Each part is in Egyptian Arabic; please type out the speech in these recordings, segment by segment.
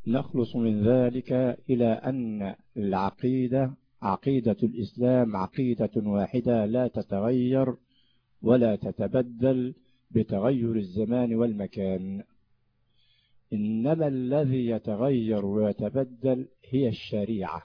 نخلص من ذلك إلى أن العقيدة عقيدة الإسلام عقيدة واحدة لا تتغير ولا تتبدل بتغير الزمان والمكان إنما الذي يتغير ويتبدل هي الشريعة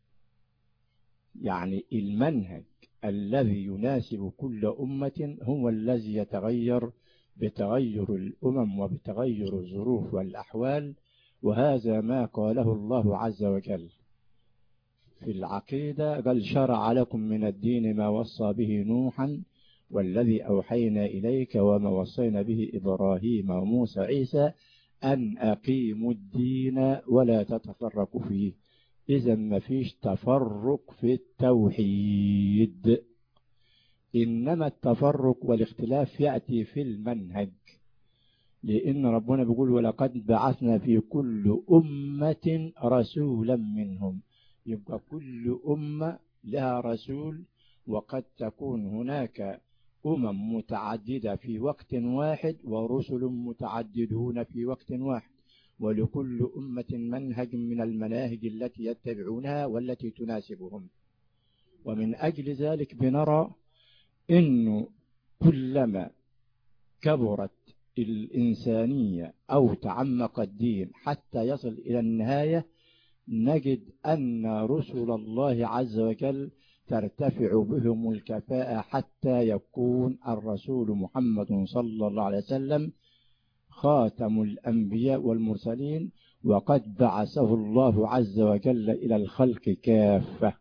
يعني المنهج الذي يناسب كل أمة هو الذي يتغير بتغير الأمم وبتغير الظروف والأحوال وهذا ما قاله الله عز وجل في العقيدة قال شرع لكم من الدين ما وصى به نوحا والذي أوحينا إليك وما وصينا به إبراهيم وموسى عيسى أن أقيموا الدين ولا تتفرقوا فيه إذا ما فيش تفرق في التوحيد إنما التفرق والاختلاف يأتي في المنهج لأن ربنا بيقول ولقد بعثنا في كل أمة رسولا منهم يبقى كل أمة لها رسول وقد تكون هناك أمم متعددة في وقت واحد ورسل متعددون في وقت واحد ولكل أمة منهج من المناهج التي يتبعونها والتي تناسبهم ومن أجل ذلك بنرى أنه كلما كبرت الإنسانية أو تعمق الدين حتى يصل إلى النهاية نجد أن رسل الله عز وجل ترتفع بهم الكفاءة حتى يكون الرسول محمد صلى الله عليه وسلم خاتم الأنبياء والمرسلين وقد بعثه الله عز وجل إلى الخلق كافة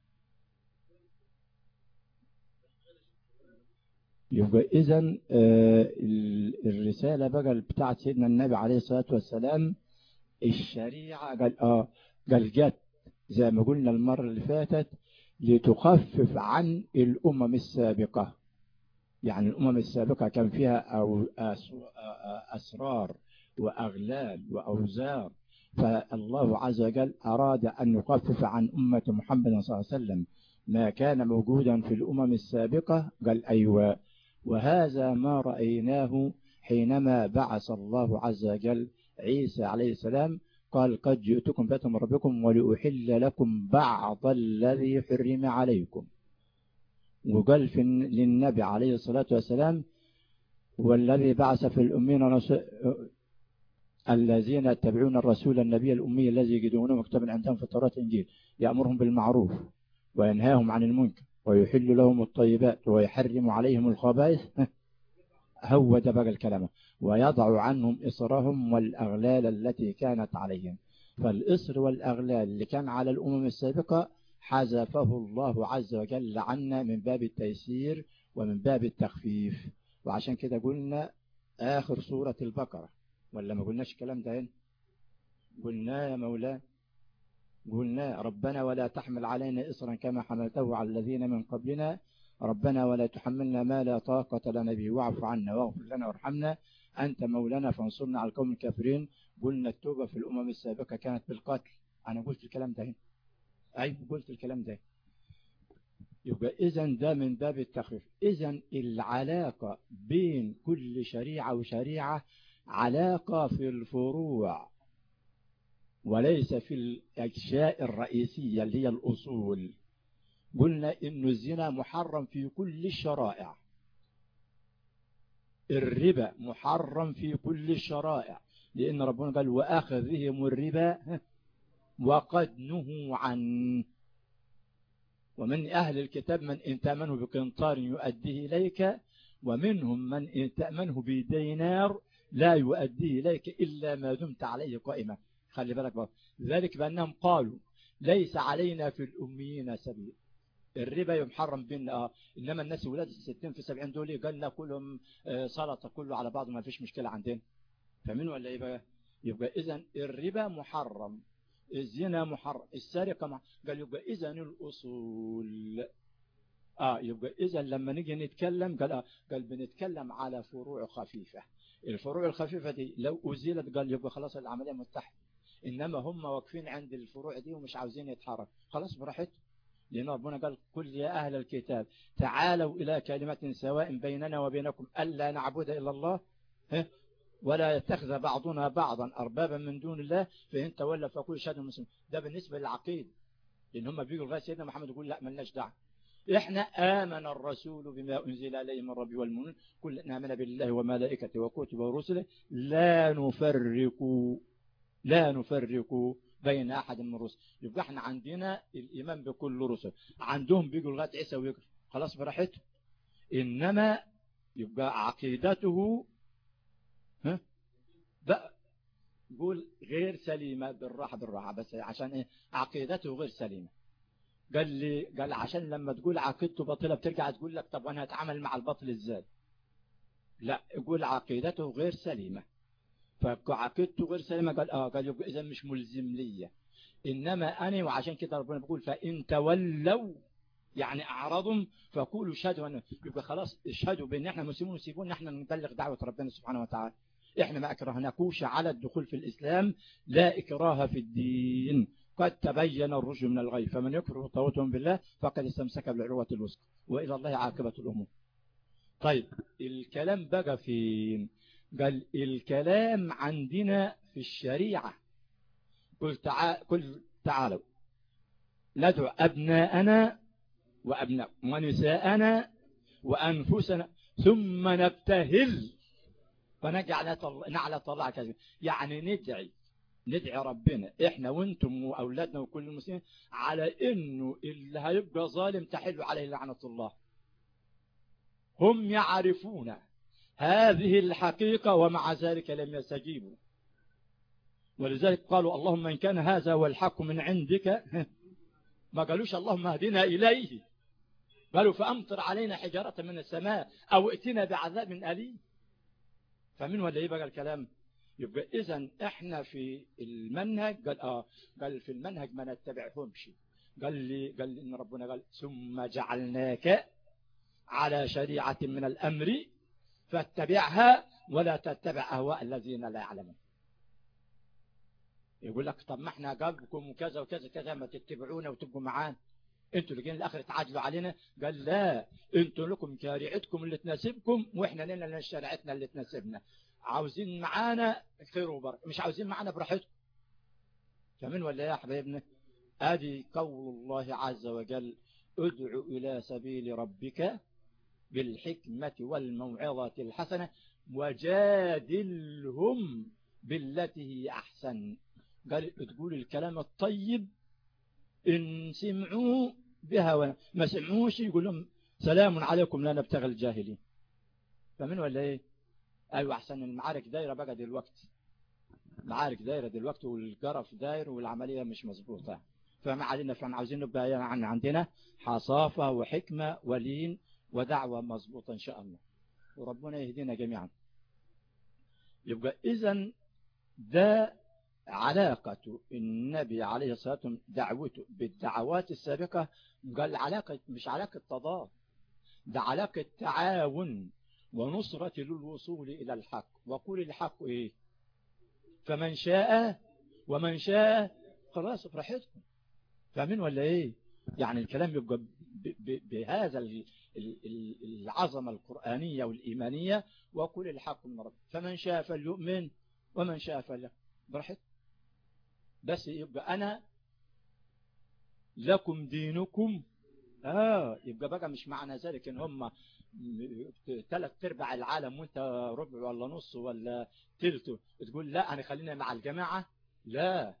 يبقى إذا الرسالة بقى بتاعت سيدنا النبي عليه الصلاة والسلام الشريعة قال آه قال جت زي ما قلنا المرة اللي فاتت لتخفف عن الأمم السابقة يعني الأمم السابقة كان فيها أو أسرار وأغلال وأوزار فالله عز وجل أراد أن يخفف عن أمة محمد صلى الله عليه وسلم ما كان موجودا في الأمم السابقة قال أيوة وهذا ما رأيناه حينما بعث الله عز وجل عيسى عليه السلام قال قد جئتكم بيت من ربكم ولأحل لكم بعض الذي حرم عليكم وقال في للنبي عليه الصلاة والسلام والذي بعث في الأمين رسول الذين يتبعون الرسول النبي الأمي الذي يجدونه مكتبا عندهم في التوراة الإنجيل يأمرهم بالمعروف وينهاهم عن المنكر ويحل لهم الطيبات ويحرم عليهم الخبائث هو ده بقى الكلام ويضع عنهم إصرهم والأغلال التي كانت عليهم فالإصر والأغلال اللي كان على الأمم السابقة حذفه الله عز وجل عنا من باب التيسير ومن باب التخفيف وعشان كده قلنا آخر سورة البقرة ولا ما قلناش الكلام ده هنا قلنا يا مولانا قلنا ربنا ولا تحمل علينا إصرا كما حملته على الذين من قبلنا ربنا ولا تحملنا ما لا طاقة لنا به واعف عنا واغفر لنا وارحمنا أنت مولانا فانصرنا على القوم الكافرين قلنا التوبة في الأمم السابقة كانت بالقتل أنا قلت الكلام ده هنا أيوة قلت الكلام ده يبقى إذا ده من باب التخفيف إذا العلاقة بين كل شريعة وشريعة علاقة في الفروع وليس في الأجزاء الرئيسية اللي هي الأصول قلنا إن الزنا محرم في كل الشرائع الربا محرم في كل الشرائع لأن ربنا قال وأخذهم الربا وقد نهوا عنه ومن أهل الكتاب من إن تأمنه بقنطار يؤديه إليك ومنهم من إن تأمنه بدينار لا يؤديه إليك إلا ما دمت عليه قائمة خلي بالك بقى ذلك بأنهم قالوا ليس علينا في الأميين سبيل الربا يمحرم بين آه إنما الناس ولاد الستين في سبعين دول قال لا كلهم آه سلطة كله على بعض ما فيش مشكلة عندنا فمن ولا إيه بقى يبقى إذا الربا محرم الزنا محرم السرقة محرم قال يبقى إذا الأصول آه يبقى إذا لما نيجي نتكلم قال آه قال بنتكلم على فروع خفيفة الفروع الخفيفة دي لو أزيلت قال يبقى خلاص العملية متحدة إنما هم واقفين عند الفروع دي ومش عاوزين يتحرك خلاص براحتهم لأن ربنا قال قل يا أهل الكتاب تعالوا إلى كلمة سواء بيننا وبينكم ألا نعبد إلا الله ولا يتخذ بعضنا بعضا أربابا من دون الله فإن تولى فقول شهد المسلم ده بالنسبة للعقيد لأن هم بيقولوا لغاية سيدنا محمد يقول لا ملناش دعوه إحنا آمن الرسول بما أنزل عليه من ربي والمؤمنين كلنا آمن بالله وملائكته وكتبه ورسله لا نفرق لا نفرق بين أحد من الرسل يبقى احنا عندنا الإيمان بكل رسل عندهم بيجوا لغاية عيسى ويجري خلاص براحته إنما يبقى عقيدته ها بقى قول غير سليمة بالراحة بالراحة بس عشان ايه عقيدته غير سليمة قال لي قال عشان لما تقول عقيدته باطلة بترجع تقول لك طب وانا هتعامل مع الباطل ازاي لا يقول عقيدته غير سليمة فعقيدته غير سليمة قال اه قال يبقى اذا مش ملزم ليا انما انا وعشان كده ربنا بيقول فان تولوا يعني اعرضهم فقولوا اشهدوا ان يبقى خلاص اشهدوا بان احنا مسلمون وسيبونا احنا نبلغ دعوة ربنا سبحانه وتعالى احنا ما اكرهناكوش على الدخول في الاسلام لا اكراه في الدين قد تبين الرشد من الغي فمن يكفر طاوتهم بالله فقد استمسك بالعروة الوثقى وإلى الله عاقبة الأمور طيب الكلام بقى فين قال الكلام عندنا في الشريعة قل, تعال قل تعالوا ندعو أبناءنا وأبناء ونساءنا وأنفسنا ثم نبتهل فنجعل نعلى طلع كذب يعني ندعي ندعي ربنا احنا وانتم واولادنا وكل المسلمين على انه اللي هيبقى ظالم تحل عليه لعنة الله هم يعرفون هذه الحقيقة ومع ذلك لم يستجيبوا ولذلك قالوا اللهم إن كان هذا هو الحق من عندك ما قالوش اللهم اهدنا إليه قالوا فأمطر علينا حجارة من السماء أو ائتنا بعذاب أليم فمن ولا ايه بقى الكلام يبقى اذا احنا في المنهج قال اه قال في المنهج ما نتبعهمش قال لي قال لي ان ربنا قال ثم جعلناك على شريعة من الامر فاتبعها ولا تتبع اهواء الذين لا يعلمون يقول لك طب ما احنا قلبكم وكذا وكذا كذا ما تتبعونا وتبقوا معانا انتوا اللي جايين الاخر تعادلوا علينا قال لا انتوا لكم شريعتكم اللي تناسبكم واحنا لنا شريعتنا اللي تناسبنا عاوزين معانا خير وبركه مش عاوزين معانا براحتكم فمن ولا يا حبايبنا ادي قول الله عز وجل ادعو الى سبيل ربك بالحكمة والموعظة الحسنة وجادلهم بالتي هي احسن قال تقول الكلام الطيب إن سمعوا بها ما سمعوش يقول لهم سلام عليكم لا نبتغي الجاهلين فمن ولا ايه ايوه احسن المعارك دايره بقى دلوقتي المعارك دايره دلوقتي والجرف داير والعمليه مش مظبوطه فما علينا فاحنا عاوزين نبقى يعني عندنا حصافه وحكمه ولين ودعوه مظبوطه ان شاء الله وربنا يهدينا جميعا يبقى اذا ده علاقة النبي عليه الصلاة والسلام دعوته بالدعوات السابقة قال علاقة مش علاقة تضاد ده علاقة تعاون ونصرة للوصول إلى الحق وقول الحق إيه فمن شاء ومن شاء خلاص براحتكم فاهمين ولا إيه يعني الكلام يبقى بهذا العظمة القرآنية والإيمانية وقول الحق من رب فمن شاء فليؤمن ومن شاء فليؤمن براحتكم بس يبقى أنا لكم دينكم آه يبقى بقى مش معنى ذلك إن هم ثلاث ارباع العالم وانت ربع ولا نص ولا تلته تقول لا أنا خلينا مع الجماعة لا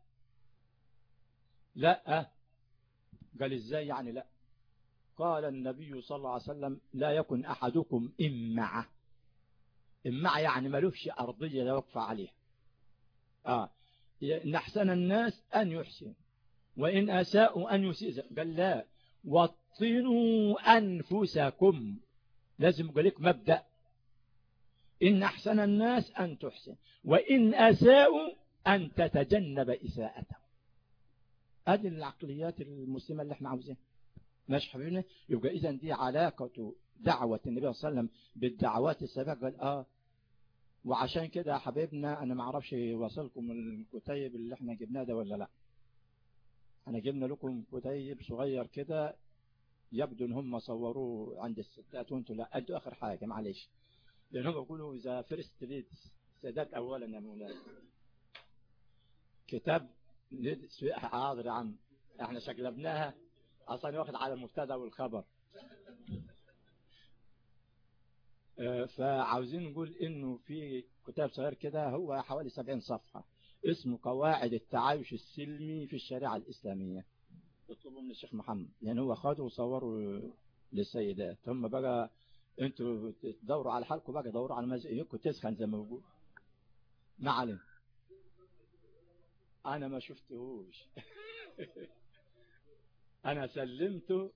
لا قال ازاي يعني لا قال النبي صلى الله عليه وسلم لا يكن أحدكم إمعة إمعة يعني ملوفش أرضية يوقف عليها آه إن أحسن الناس أن يحسن وإن أساءوا أن يسيء قال لا وطنوا أنفسكم لازم يقول لك مبدأ إن أحسن الناس أن تحسن وإن أساءوا أن تتجنب إساءتهم هذه العقليات المسلمة اللي احنا عاوزينها ماشي حبيبنا يبقى إذا دي علاقة دعوة النبي صلى الله عليه وسلم بالدعوات السابقة قال آه وعشان كده يا حبيبنا انا ما اعرفش واصلكم الكتيب اللي احنا جبناه ده ولا لا احنا جبنا لكم كتيب صغير كده يبدو ان هم صوروه عند الستات وانتوا لا ادوا اخر حاجه معلش لان هم بيقولوا ذا فيرست ليدز السادات اولا يا مولانا كتاب حاضر يا عم احنا شقلبناها اصلا واخد على المبتدا والخبر آه، فعاوزين نقول انه في كتاب صغير كده هو حوالي 70 صفحة اسمه قواعد التعايش السلمي في الشريعة الإسلامية اطلبوا من الشيخ محمد لأن هو خده وصوروا للسيدات هم بقى انتوا تدوروا على حالكم بقى دوروا على مزيكم تسخن زي ما بقول ما علينا انا ما شفتهوش انا سلمته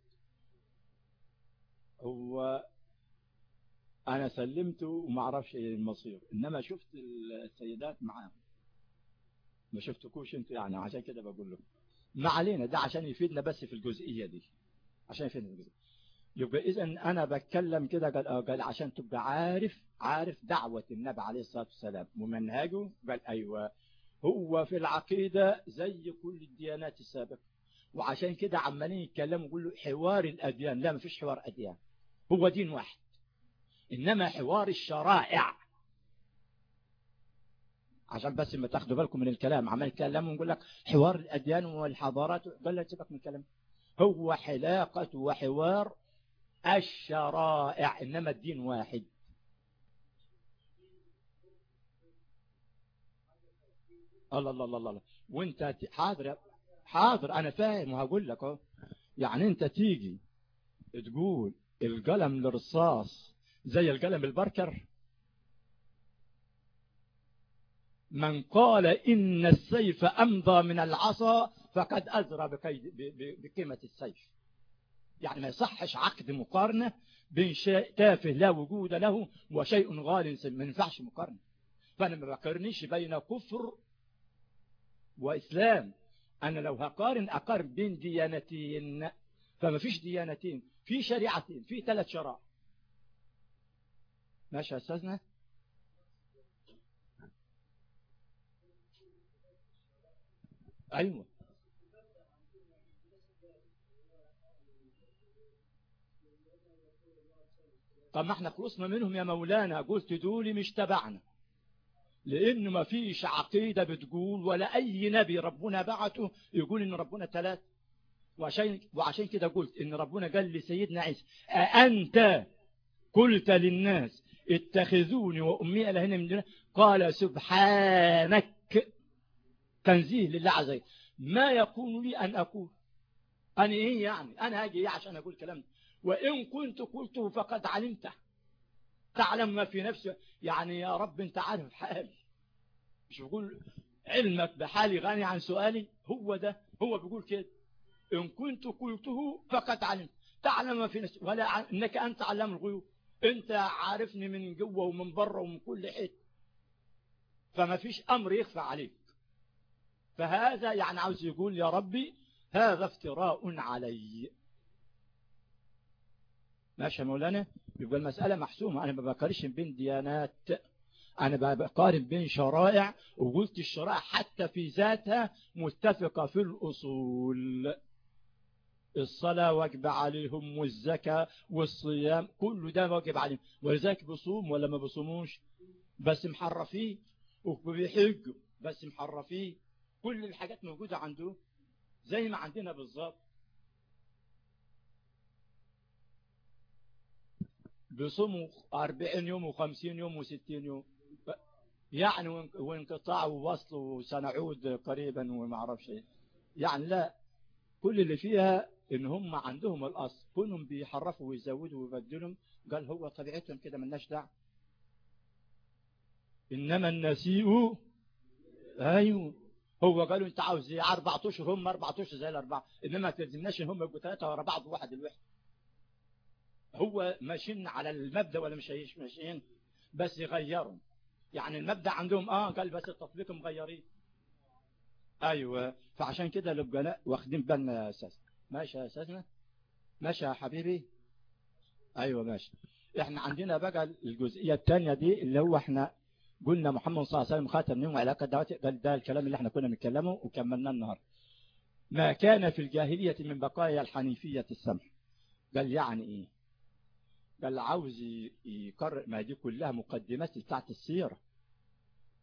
هو انا سلمته وما اعرفش ايه المصير انما شفت السيدات معاهم ما شفتكوش انتوا يعني عشان كده بقول لكم ما علينا ده عشان يفيدنا بس في الجزئية دي عشان يفيدنا في الجزئية يبقى اذا انا بتكلم كده قال اه قال عشان تبقى عارف عارف دعوة النبي عليه الصلاة والسلام ومنهجه قال ايوه هو في العقيدة زي كل الديانات السابقة وعشان كده عمالين يتكلموا يقولوا حوار الاديان لا ما فيش حوار اديان هو دين واحد انما حوار الشرائع عشان بس ما تاخدوا بالكم من الكلام عمال يتكلموا ونقول لك حوار الاديان والحضارات قال لك سيبك من الكلام هو حلاقة وحوار الشرائع إنما الدين واحد الله الله الله الله وانت حاضر حاضر انا فاهم وهقول لك اهو يعني انت تيجي تقول القلم الرصاص زي القلم البركر من قال إن السيف أمضى من العصا فقد أزرى بقيمة السيف يعني ما يصحش عقد مقارنة بين شيء تافه لا وجود له وشيء غال ما ينفعش مقارنة فأنا ما بقارنش بين كفر وإسلام أنا لو هقارن أقارن بين ديانتين فما فيش ديانتين في شريعتين في ثلاث شرائع ماشي يا أستاذنا أيوة طب ما احنا خلصنا منهم يا مولانا قلت دولي مش تبعنا لأنه ما فيش عقيدة بتقول ولا أي نبي ربنا بعته يقول إن ربنا ثلاث وعشان, وعشان كده قلت إن ربنا قال لسيدنا عيسى أأنت قلت للناس اتخذوني وأمي إلهنا من دونه قال سبحانك تنزيه لله عز وجل ما يكون لي أن أقول أنا إيه يعني أنا هاجي إيه عشان أقول كلام وإن كنت قلته فقد علمته تعلم ما في نفسي يعني يا رب أنت عارف حالي مش بقول علمك بحالي غني عن سؤالي هو ده هو بيقول كده إن كنت قلته فقد علمت تعلم ما في نفسي ولا إنك أنت علام الغيوب أنت عارفني من جوه ومن بره ومن كل حته فما فيش أمر يخفى عليك فهذا يعني عاوز يقول يا ربي هذا افتراء علي ماشي يا مولانا يبقى المسألة محسومة أنا ما بقارنش بين ديانات أنا بقارن بين شرائع وقلت الشرائع حتى في ذاتها متفقة في الأصول الصلاة واجب عليهم والزكاة والصيام كل ده واجب عليهم ولذلك بصوم ولا ما بصوموش بس محرفين وبيحجوا بس محرفين كل الحاجات موجودة عنده زي ما عندنا بالظبط بيصوموا 40 يوم و50 يوم و60 يوم يعني وانقطاع ووصل وسنعود قريبا وما اعرفش ايه يعني لا كل اللي فيها ان هم عندهم الاصل كلهم بيحرفوا ويزودوا ويبدلوا قال هو طبيعتهم كده ملناش دعوه انما النسيء ايوه هو قالوا انت عاوز ايه اربع اشهر هم اربع اشهر زي الاربعه انما ما تلزمناش ان هم يبقوا ثلاثه ورا بعض وواحد الواحد هو ماشيين على المبدا ولا مش ماشيين بس يغيروا يعني المبدا عندهم اه قال بس التطبيق مغيرين ايوه فعشان كده نبقى واخدين بالنا يا اساس ماشي يا اساسنا ماشي يا حبيبي ايوه ماشي احنا عندنا بقى الجزئيه الثانيه دي اللي هو احنا قلنا محمد صلى الله عليه وسلم خاتم نوم علاقة دعوتي قال ده الكلام اللي احنا كنا بنتكلمه وكملناه النهارده ما كان في الجاهلية من بقايا الحنيفية السمح قال يعني ايه قال عاوز يقرر ما دي كلها مقدمات بتاعت السيرة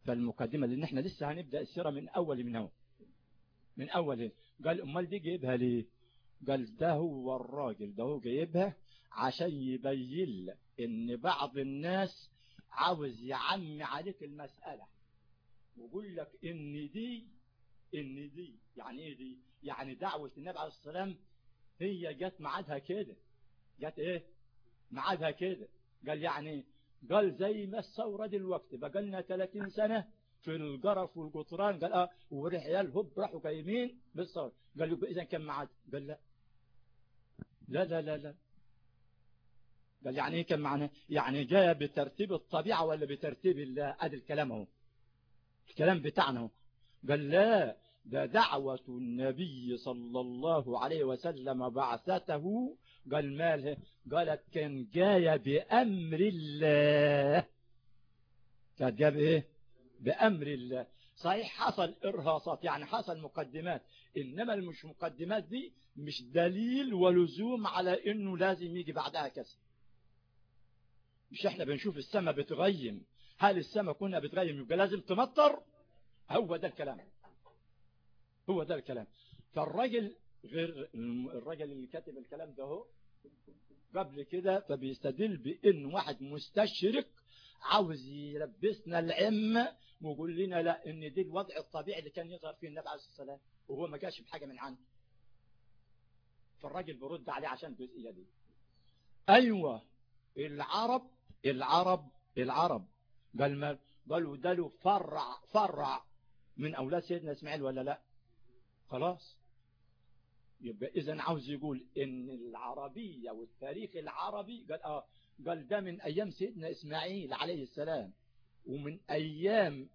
فالمقدمة لأن احنا لسه هنبدأ السيرة من أول من هو من أول قال أمال دي جايبها ليه قال ده هو الراجل ده هو جايبها عشان يبين لك ان بعض الناس عاوز يعمي عليك المسألة ويقول لك ان دي ان دي يعني ايه دي يعني دعوة النبي عليه السلام هي جت معادها كده جت ايه معادها كده قال يعني قال زي ما الثورة دلوقتي بقى لنا 30 سنة في الجرف والقطران قال اه ورحيال هوب راحوا جايين بالثورة قال له اذا كان معاد قال لا لا لا لا لا قال يعني ايه كان معنى يعني جايه بترتيب الطبيعة ولا بترتيب الله ادي الكلام اهو الكلام بتاعنا اهو قال لا ده دعوة النبي صلى الله عليه وسلم بعثته قال ماله قالت كان جاية بأمر الله كانت جاية بإيه بأمر الله صحيح حصل إرهاصات يعني حصل مقدمات إنما المش مقدمات دي مش دليل ولزوم على إنه لازم يجي بعدها كذا مش إحنا بنشوف السماء بتغيم هل السماء كنا بتغيم يبقى لازم تمطر هو ده الكلام هو ده الكلام فالراجل غير الراجل اللي كاتب الكلام ده هو قبل كده فبيستدل بان واحد مستشرق عاوز يلبسنا العمة ويقول لنا لا ان دي الوضع الطبيعي اللي كان يظهر فيه النبي عليه الصلاه والسلام وهو ما جاش بحاجه من عنده فالراجل برد عليه عشان الجزئيه دي ايوه العرب العرب العرب قال ما قالوا ده له فرع فرع من اولاد سيدنا اسماعيل ولا لا خلاص يبقى اذا عاوز يقول ان العربية والتاريخ العربي قال اه قال ده من ايام سيدنا اسماعيل عليه السلام ومن ايام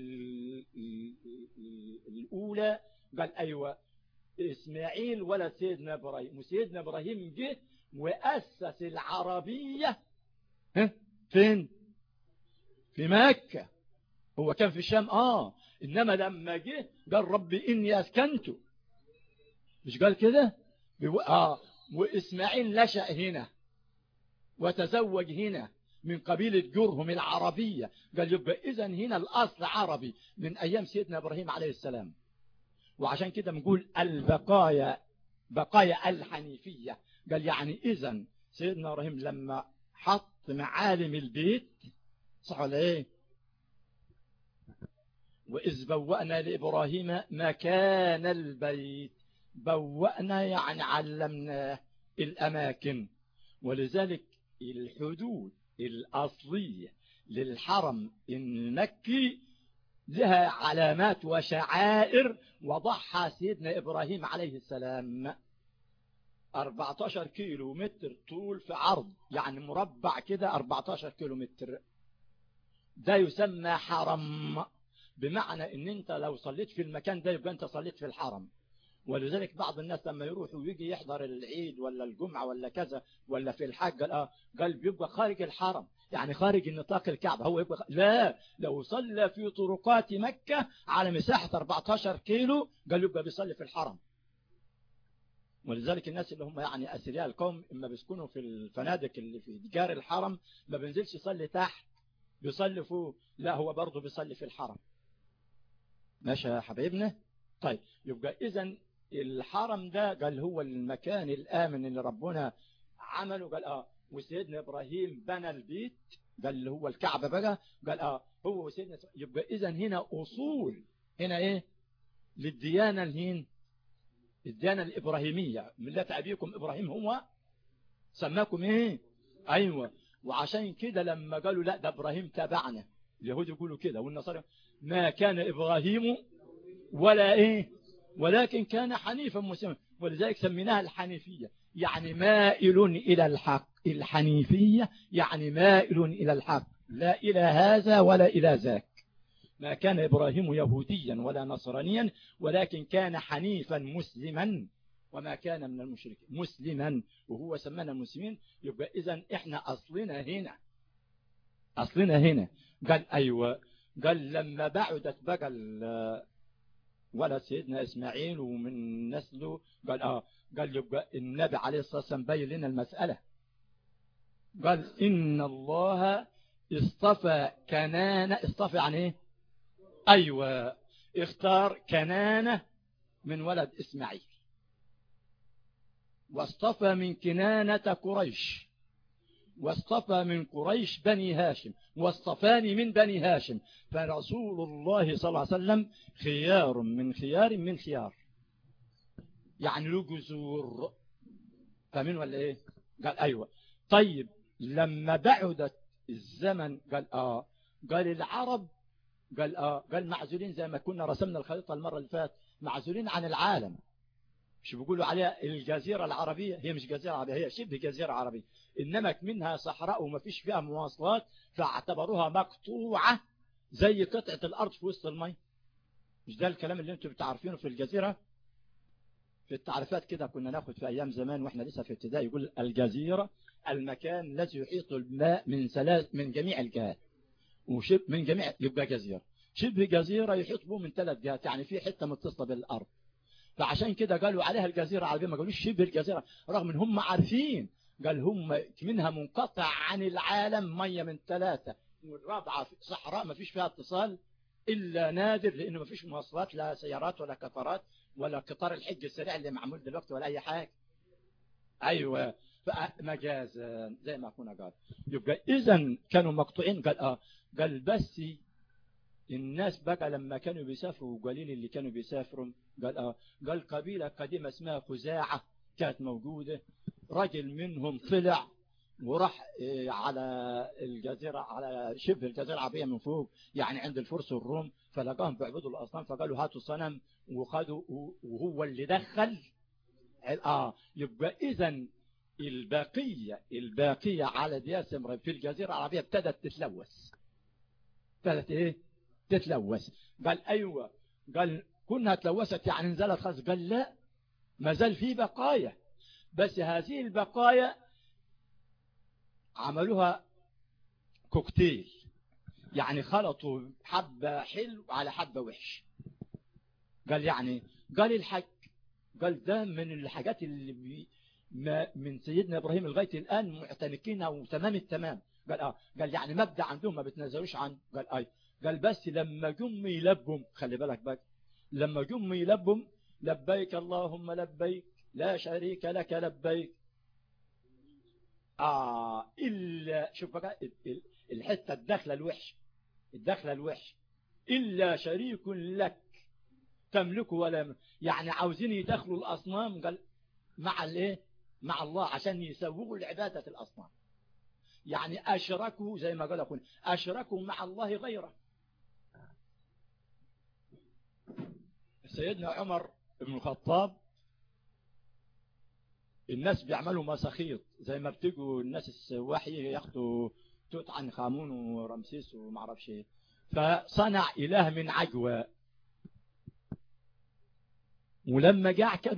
الاولى قال ايوه اسماعيل ولا سيدنا ابراهيم وسيدنا ابراهيم جه واسس العربية ها فين في مكة هو كان في الشام اه انما لما جه قال ربي اني اسكنت مش قال كده اه واسماعيل نشأ هنا وتزوج هنا من قبيلة جرهم العربية قال يبقى اذا هنا الاصل عربي من ايام سيدنا ابراهيم عليه السلام وعشان كده بنقول البقايا بقايا الحنيفية قال يعني اذا سيدنا ابراهيم لما حط معالم البيت صح ولا ايه وإذ بوأنا لإبراهيم مكان البيت بوأنا يعني علمنا الأماكن ولذلك الحدود الأصلية للحرم المكي لها علامات وشعائر وضعها سيدنا إبراهيم عليه السلام 14 كيلو متر طول في عرض يعني مربع كده 14 كيلو متر ده يسمى حرم بمعنى ان انت لو صليت في المكان ده يبقى انت صليت في الحرم ولذلك بعض الناس لما يروح ويجي يحضر العيد ولا الجمعة ولا كذا ولا في الحج قال اه قال بيبقى خارج الحرم يعني خارج نطاق الكعبة هو يبقى خ... لا لو صلى في طرقات مكة على مساحة 14 كيلو قال يبقى بيصلي في الحرم ولذلك الناس اللي هم يعني أثرياء القوم اما بيسكنوا في الفنادق اللي في جار الحرم ما بينزلش يصلي تحت بيصلي فوق لا هو برضه بيصلي في الحرم ماشي يا حبيبنا طيب يبقى اذا الحرم ده قال هو المكان الآمن اللي ربنا عمله قال اه وسيدنا إبراهيم بنى البيت قال اللي هو الكعبة بقى قال اه هو وسيدنا يبقى اذا هنا أصول هنا ايه للديانة الهين الديانة الإبراهيمية ملة أبيكم إبراهيم هو سماكم ايه ايوه وعشان كده لما قالوا لا ده إبراهيم تابعنا اليهود يقولوا كده والنصارى ما كان إبراهيم ولا إيه ولكن كان حنيفا مسلما ولذلك سميناها الحنيفية يعني مائل إلى الحق الحنيفية يعني مائل إلى الحق لا إلى هذا ولا إلى ذاك ما كان إبراهيم يهوديا ولا نصرانيا ولكن كان حنيفا مسلما وما كان من المشركين مسلما وهو سمانا المسلمين يبقى إذا إحنا أصلنا هنا أصلنا هنا قال أيوة قال لما بعدت بقى ولد سيدنا إسماعيل ومن نسله قال آه قال يبقى النبي عليه الصلاة والسلام بين لنا المسألة قال إن الله اصطفى كنانة اصطفى عن ايه أيوة اختار كنانة من ولد إسماعيل واصطفى من كنانة قريش واصطفى من قريش بني هاشم واصطفاني من بني هاشم فرسول الله صلى الله عليه وسلم خيار من خيار من خيار يعني له جذور فاهمين ولا ايه قال ايوه طيب لما بعدت الزمن قال اه قال العرب قال اه قال معزولين زي ما كنا رسمنا الخريطه المره اللي فاتت معزولين عن العالم مش بيقولوا عليها الجزيرة العربية هي مش جزيرة عربية هي شبه جزيرة عربية إنما منها صحراء وما فيش فيها مواصلات فاعتبروها مقطوعة زي قطعة الأرض في وسط المي مش ده الكلام اللي انتم بتعرفينه في الجزيرة في التعريفات كده كنا ناخد في أيام زمان وإحنا لسه في ابتدائي يقول الجزيرة المكان الذي يحيط الماء من ثلاث من جميع الجهات وشبه من جميع يبقى جزيرة شبه جزيرة يحيط به من ثلاث جهات يعني في حتة متصلة بالأرض فعشان كده قالوا عليها الجزيرة العربية ما قالوش شبه الجزيرة رغم ان هم عارفين قال هم منها منقطع عن العالم مية من ثلاثة والرابعة صحراء ما فيش فيها اتصال إلا نادر لأنه ما فيش مواصلات لا سيارات ولا قطارات ولا قطار الحج السريع اللي معمول دلوقتي ولا أي حاجة أيوة مجازا زي ما كنا قال يبقى إذا كانوا مقطوعين قال آه قال بس الناس بقى لما كانوا بيسافروا وقالين اللي كانوا بيسافروا قال آه قال قبيلة قديمة اسمها خزاعة كانت موجودة رجل منهم طلع وراح على الجزيرة على شبه الجزيرة العربية من فوق يعني عند الفرس والروم فلقاهم بيعبدوا الأصنام فقالوا هاتوا صنم وخدوا وهو اللي دخل آه يبقى إذا الباقية الباقية على دياسم في الجزيرة العربية ابتدت تتلوث ابتدت ايه تتلوث قال ايوه قال كنا تلوثت يعني نزلت خلاص قال لا ما زال في بقايا بس هذه البقايا عملوها كوكتيل يعني خلطوا حبة حلو على حبة وحش قال يعني قال الحج قال ده من الحاجات اللي بي ما من سيدنا إبراهيم لغاية الآن معتنكينها وتمام التمام قال آه قال يعني مبدأ عندهم ما بتنزلوش عنه قال آي قال بس لما جم يلبهم خلي بالك بقى لما جم يلبهم لبيك اللهم لبيك لا شريك لك لبيك آه إلا شوف بقى الحتة الدخلة الوحش الدخلة الوحش إلا شريك لك تملكه ولا يملك يعني عاوزين يدخلوا الأصنام قال مع الايه مع الله عشان يسوغوا لعبادة الأصنام يعني أشركوا زي ما قال أخونا أشركوا مع الله غيره سيدنا عمر بن الخطاب الناس بيعملوا مساخيط زي ما بتجوا الناس السواحي ياخدوا توت عن خامون ورمسيس وما اعرفش ايه فصنع اله من عجوة ولما جاع كانوا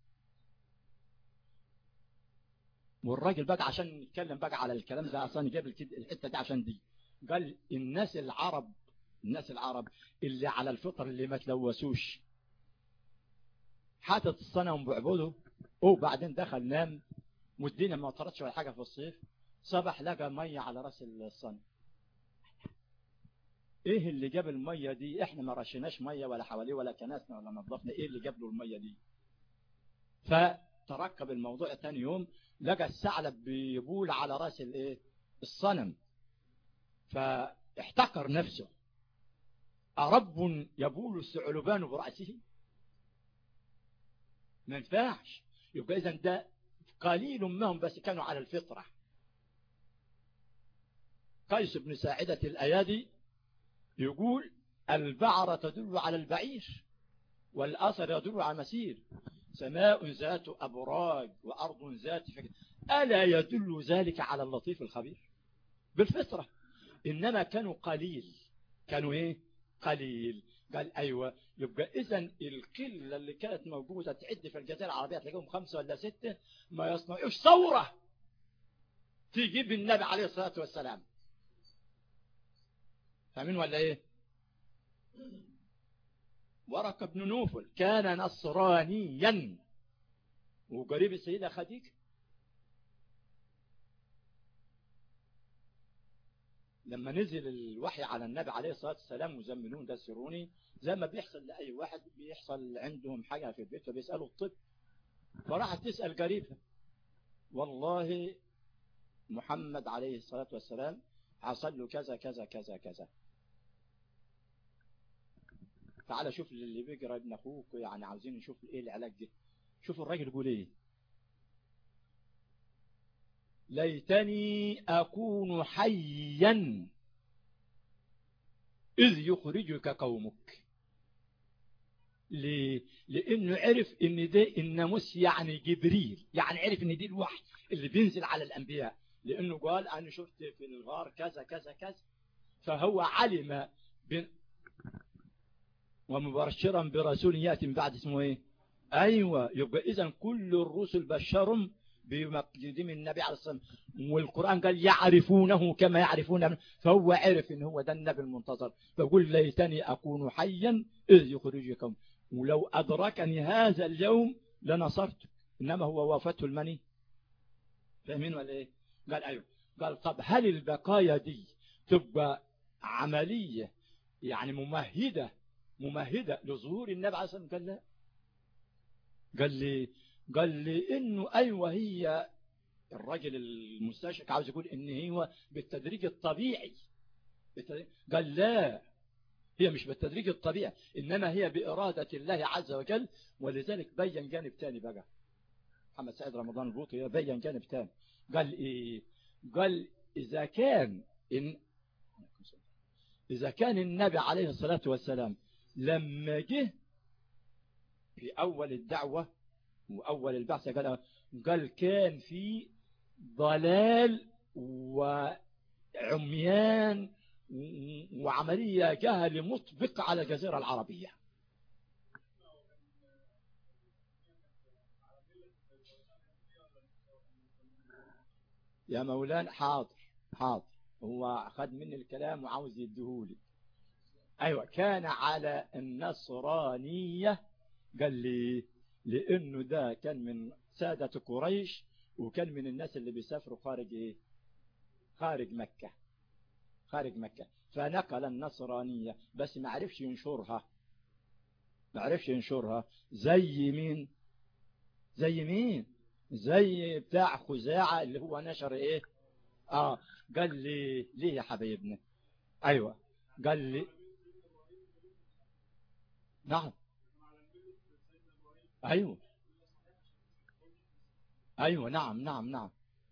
والراجل بقى عشان يتكلم بقى على الكلام ده اصلا جاب الحته دي عشان دي قال الناس العرب الناس العرب اللي على الفطر اللي ما تلوثوش حاطط الصنم بعبده وبعدين دخل نام والدنيا ما طردش ولا حاجه في الصيف صبح لقى ميه على راس الصنم ايه اللي جاب الميه دي احنا ما رشيناش ميه ولا حواليه ولا كناسنا ولا نظفنا ايه اللي جاب له الميه دي فتركب الموضوع ثاني يوم لقى الثعلب بيبول على راس الايه الصنم فاحتقر نفسه أرب يبول الثعلبان برأسه ما ينفعش يبقى إذا ده قليل منهم بس كانوا على الفطرة قيس بن ساعدة الأيادي يقول البعرة تدل على البعير والأثر يدل على مسير سماء ذات أبراج وأرض ذات فكر ألا يدل ذلك على اللطيف الخبير بالفطرة إنما كانوا قليل كانوا إيه قليل قال أيوة يبقى إذا القلة اللي كانت موجودة تعد في الجزيرة العربية تلاقيهم خمسة ولا ستة ما يصنعوش ثورة تجيب النبي عليه الصلاة والسلام فاهمين ولا إيه ورقة بن نوفل كان نصرانيا وقريب السيدة خديجة لما نزل الوحي على النبي عليه الصلاة والسلام وزمنون دسروني زي ما بيحصل لأي واحد بيحصل عندهم حاجة في البيت فبيسألوا الطب فراحت تسأل قريبها والله محمد عليه الصلاة والسلام حصل له كذا كذا كذا كذا تعال شوف اللي بيقرا ابن اخوك يعني عاوزين نشوف ايه العلاج ده شوف الراجل يقول ايه ليتني اكون حيا اذ يخرجك قومك ليه؟ لانه عرف ان ده الناموس يعني جبريل يعني عرف ان دي الوحي اللي بينزل على الانبياء لانه قال انا شفت في الغار كذا كذا كذا فهو علم بن ومبشرا برسول ياتي من بعد اسمه ايه ايوه يبقى اذا كل الرسل بشرهم بمقدم النبي عليه الصلاه والسلام والقران قال يعرفونه كما يعرفون فهو عرف ان هو ده النبي المنتظر فقل ليتني اكون حيا اذ يخرجكم ولو ادركني هذا اليوم لنصرت انما هو وافته المني فاهمين ولا ايه قال ايوه قال طب هل البقايا دي تبقى عمليه يعني ممهده ممهدة لظهور النبي عليه الصلاة والسلام قال لا قال لي قال لي انه ايوه هي الراجل المستشرق عاوز يقول ان هو بالتدريج الطبيعي بالتدريج قال لا هي مش بالتدريج الطبيعي انما هي بارادة الله عز وجل ولذلك بين جانب تاني بقى محمد سعيد رمضان البوطي بين جانب تاني قال ايه قال اذا كان إن إذا كان النبي عليه الصلاة والسلام لما جه في أول الدعوة وأول البعث قال, قال كان في ضلال وعميان وعملية جهل مطبق على الجزيرة العربية يا مولانا حاضر حاضر هو أخذ مني الكلام وعاوز يديهولي أيوة كان على النصرانية قال لي لأنه ده كان من سادة قريش وكان من الناس اللي بيسافروا خارج إيه خارج مكة خارج مكة فنقل النصرانية بس ما عرفش ينشرها ما عرفش ينشرها زي مين زي مين زي بتاع خزاعة اللي هو نشر ايه اه قال لي ليه يا حبيبنا ايوه قال لي نعم أيوة أيوة نعم نعم نعم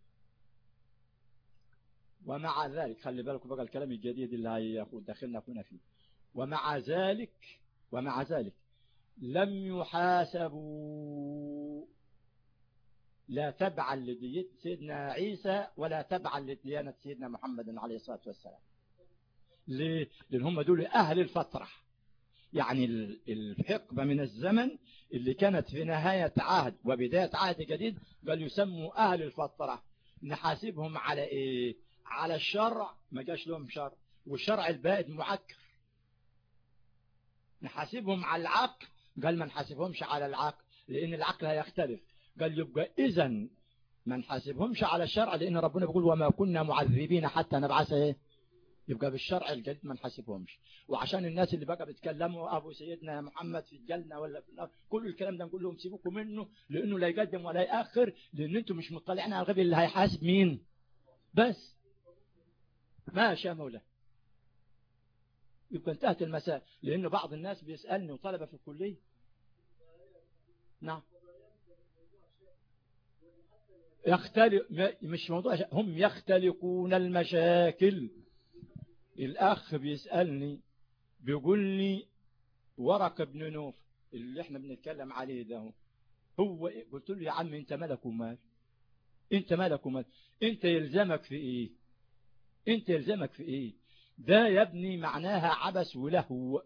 ومع ذلك خلي بالكم بقى الكلام الجديد اللي هياخد داخلنا كنا فيه ومع ذلك ومع ذلك لم يحاسبوا لا تبعا لديانة سيدنا عيسى ولا تبعا لديانة سيدنا محمد عليه الصلاة والسلام ليه؟ لأن هم دول أهل الفترة يعني الحقبة من الزمن اللي كانت في نهاية عهد وبداية عهد جديد قال يسموا أهل الفترة نحاسبهم على إيه على الشرع ما جاش لهم شرع والشرع البائد معكر نحاسبهم على العقل قال ما نحاسبهمش على العقل لأن العقل هيختلف قال يبقى إذا ما نحاسبهمش على الشرع لأن ربنا بيقول وما كنا معذبين حتى نبعث إيه يبقى بالشرع الجديد ما نحاسبهمش وعشان الناس اللي بقى بيتكلموا ابو سيدنا محمد في الجنه ولا في النار كل الكلام ده نقول لهم سيبوكم منه لانه لا يقدم ولا ياخر لان انتم مش مطلعين على الغبي اللي هيحاسب مين بس ماشي يا مولانا يبقى انتهت المسائل لان بعض الناس بيسالني وطلبه في الكليه نعم يختلف مش موضوع هم يختلقون المشاكل الأخ بيسألني بيقول لي ورق ابن نوف اللي احنا بنتكلم عليه ده هو إيه؟ قلت له يا عم انت مالك ومال انت مالك ومال انت يلزمك في ايه انت يلزمك في ايه ده يا ابني معناها عبس ولهو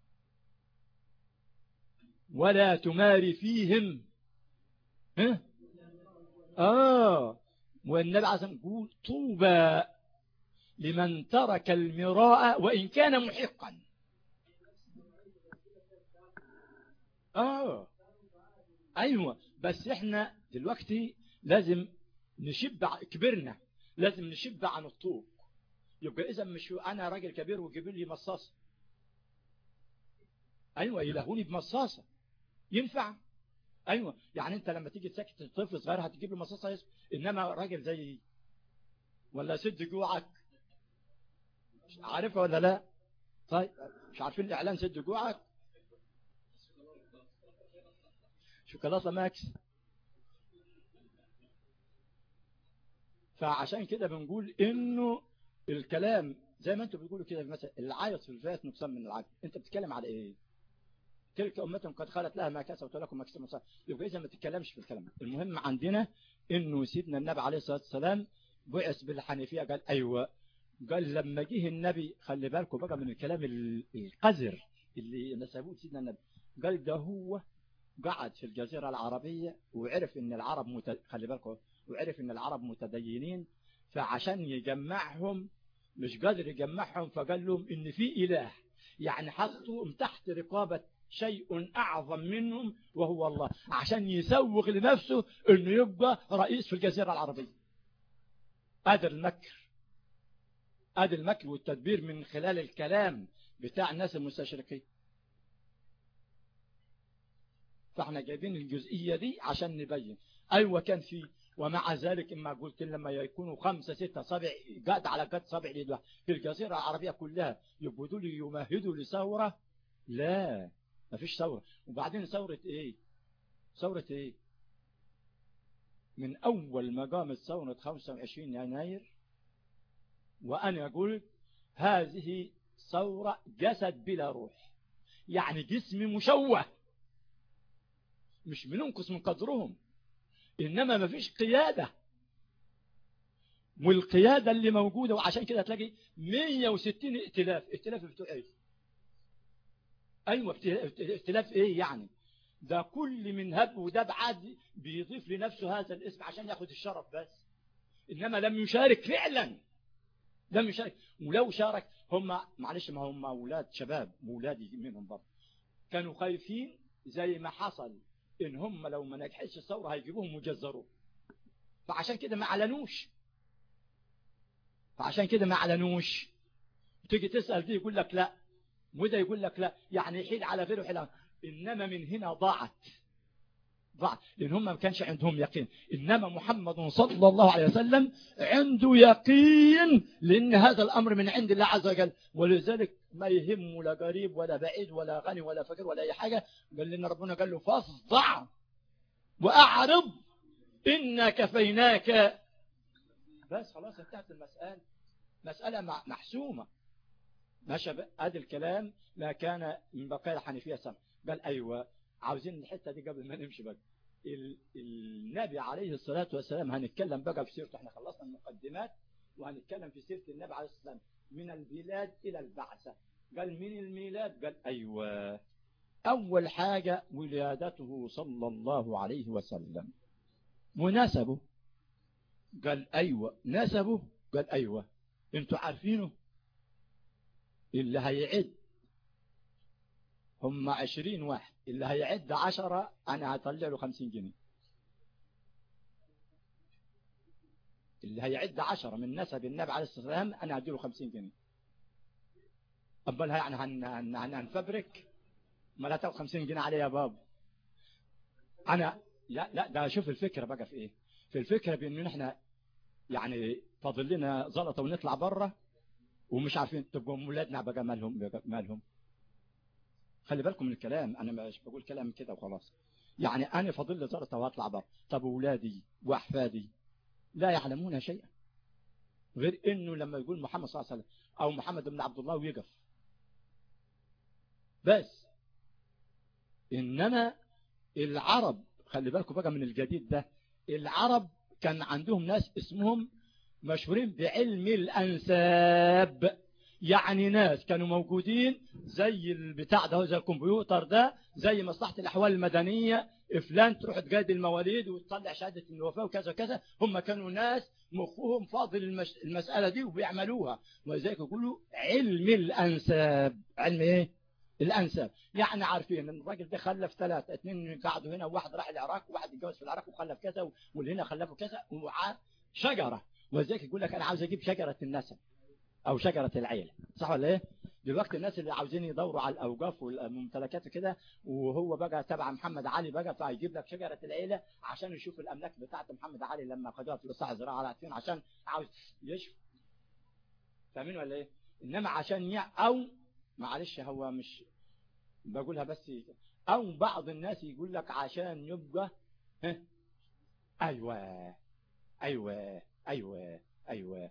ولا تماري فيهم ها اه والنبي عليه الصلاه والسلام يقول طوبى لمن ترك المراء وإن كان محقا آه أيوة بس إحنا دلوقتي لازم نشب كبرنا لازم نشب عن الطوق يبقى اذا مش انا راجل كبير وجيب لي مصاصه ايوه يلهوني بمصاصه ينفع ايوه يعني انت لما تيجي تسكت طفل صغير هتجيب له مصاصه يسكت انما راجل زي ولا سد جوعك عارفها ولا لا طيب مش عارفين الاعلان سد جوعك شوكولاته ماكس فعشان كده بنقول انه الكلام زي ما انتم بتقولوا كده مثلا العيط في الفات نقسم من العقل انت بتتكلم على ايه تلك امتهم قد خلت لها ما كسبت ولكم ما كسبتم يبقى اذا ما تتكلمش في الكلام المهم عندنا انه سيدنا النبي عليه الصلاه والسلام بعث بالحنيفيه قال ايوه قال لما جه النبي خلي بالكم بقى من الكلام القذر اللي نسبوه سيدنا النبي قال ده هو قعد في الجزيرة العربية وعرف ان العرب مت... خلي بالكم وعرف ان العرب متدينين فعشان يجمعهم مش قادر يجمعهم فقال لهم ان في اله يعني حطوا تحت رقابة شيء اعظم منهم وهو الله عشان يسوغ لنفسه انه يبقى رئيس في الجزيرة العربية ادي المكر ادي المكر والتدبير من خلال الكلام بتاع الناس المستشرقين فاحنا جايبين الجزئية دي عشان نبين ايوه كان في ومع ذلك اما قلت لما يكونوا خمسة ستة سبع قاد على قد سبع ليد في الجزيرة العربية كلها يبقوا دول يمهدوا لثورة لا ما فيش ثورة وبعدين ثورة ايه ثورة ايه من اول ما قامت ثورة 25 يناير وانا اقول هذه ثورة جسد بلا روح يعني جسم مشوه مش بننقص من قدرهم إنما ما فيش قيادة والقيادة اللي موجودة وعشان كده تلاقي 160 ائتلاف ائتلاف بتوع ايه ايوه ائتلاف ايه يعني ده كل من هب ودب عادي بيضيف لنفسه هذا الاسم عشان ياخد الشرف بس انما لم يشارك فعلا لم يشارك ولو شارك هم معلش ما هم اولاد شباب اولادي منهم برضه كانوا خايفين زي ما حصل ان هم لو ما نجحتش الثوره هيجيبوهم مجزرون فعشان كده ما اعلنوش فعشان كده ما اعلنوش تيجي تسال دي يقول لك لا وده يقول لك لا يعني يحيل على غيره يحيل انما من هنا ضاعت ضاعت لان هم ما كانش عندهم يقين انما محمد صلى الله عليه وسلم عنده يقين لان هذا الامر من عند الله عز وجل ولذلك ما يهم لا قريب ولا بعيد ولا غني ولا فقير ولا اي حاجه قال لنا ربنا قال له فاصدع واعرض انا كفيناك بس خلاص انتهت المساله مساله محسومه ماشي ادي الكلام ما كان من بقايا الحنيفيه سمع قال ايوه عاوزين الحته دي قبل ما نمشي بقى النبي عليه الصلاه والسلام هنتكلم بقى في سيرته احنا خلصنا المقدمات وهنتكلم في سيره النبي عليه الصلاه والسلام من البلاد إلى البعثة قال من الميلاد قال أيوة أول حاجة ولادته صلى الله عليه وسلم ونسبه قال أيوة نسبه قال أيوة انتوا عارفينه اللي هيعد هم عشرين واحد اللي هيعد عشرة أنا هطلع له خمسين جنيه اللي هيعد عشرة من نسب النبي عليه الصلاة والسلام أنا هديله خمسين جنيه أبالها يعني هن هن هن هنفبرك ما لا تاخد خمسين جنيه عليه يا باب أنا لا لا ده شوف الفكرة بقى في إيه في الفكرة بأن احنا يعني فاضل لنا زلطة ونطلع بره ومش عارفين تبقوا ولادنا بقى مالهم مالهم خلي بالكم من الكلام أنا مش بقول كلام كده وخلاص يعني أنا فاضل لي زلطة وهطلع بره طب أولادي وأحفادي لا يعلمون شيئا غير انه لما يقول محمد صلى الله عليه وسلم او محمد بن عبد الله ويقف بس انما العرب خلي بالكم بقى من الجديد ده العرب كان عندهم ناس اسمهم مشهورين بعلم الانساب يعني ناس كانوا موجودين زي البتاع ده زي الكمبيوتر ده زي مصلحة الأحوال المدنية فلان تروح تقاد المواليد وتطلع شهادة الوفاة وكذا كذا هم كانوا ناس مخهم فاضل المش... المسألة دي وبيعملوها ولذلك يقولوا علم الأنساب علم إيه؟ الأنساب يعني عارفين ان الراجل ده خلف ثلاثة اثنين قعدوا هنا وواحد راح العراق وواحد اتجوز في العراق وخلف كذا واللي هنا خلفوا كذا ومعاه شجرة ولذلك يقول لك أنا عاوز أجيب شجرة النسب او شجرة العيلة صح ولا ايه دلوقتي الناس اللي عاوزين يدوروا على الاوقاف والممتلكات كده وهو بقى تبع محمد علي بقى فهيجيب لك شجرة العيلة عشان يشوف الاملاك بتاعت محمد علي لما خدوها في الصحة زراعة على عارفين عشان عاوز يشوف فاهمين ولا ايه انما عشان يع او معلش هو مش بقولها بس او بعض الناس يقول لك عشان يبقى ها ايوه ايوه ايوه ايوه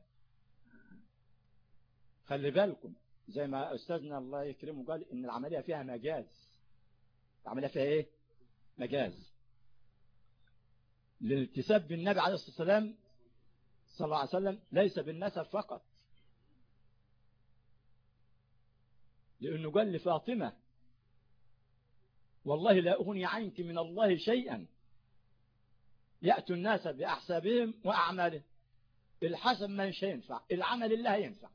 خلي بالكم زي ما أستاذنا الله يكرمه قال إن العملية فيها مجاز العملية فيها إيه مجاز للالتساب بالنبي عليه الصلاة والسلام صلى الله عليه وسلم ليس بالنسب فقط لأنه قال لفاطمة والله لا أغني عنك من الله شيئا يأتوا الناس بأحسابهم وأعمالهم الحسب ما مش هينفع العمل الله ينفع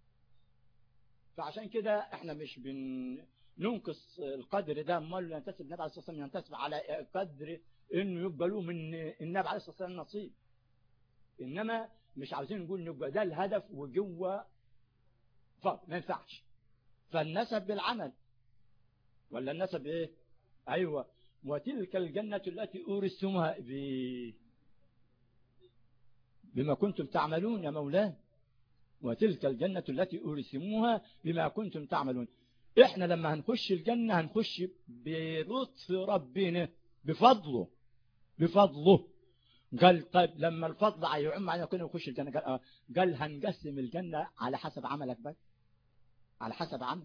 فعشان كده احنا مش بننقص القدر ده امال ينتسب النبي عليه الصلاه والسلام ينتسب على قدر انه يبقى له من النبي عليه الصلاه والسلام نصيب انما مش عاوزين نقول نبقى ده الهدف وجوه فرق ما ينفعش فالنسب بالعمل ولا النسب ايه ايوه وتلك الجنة التي أورثتمها ب... بما كنتم تعملون يا مولانا وتلك الجنة التي أورثموها بما كنتم تعملون احنا لما هنخش الجنة هنخش بلطف ربنا بفضله بفضله قال طيب لما الفضل هيعم علينا كنا نخش الجنة قال, آه قال هنقسم الجنة على حسب عملك بس على حسب عملك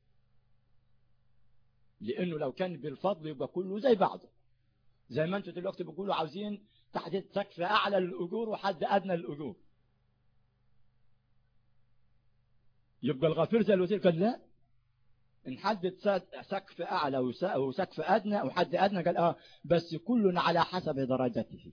لانه لو كان بالفضل يبقى كله زي بعضه زي ما انتوا دلوقتي بتقولوا عاوزين تحديد سقف اعلى للاجور وحد ادنى للاجور يبقى الغفير زي الوزير قال لا نحدد سقف اعلى وسقف ادنى وحد ادنى قال اه بس كل على حسب درجته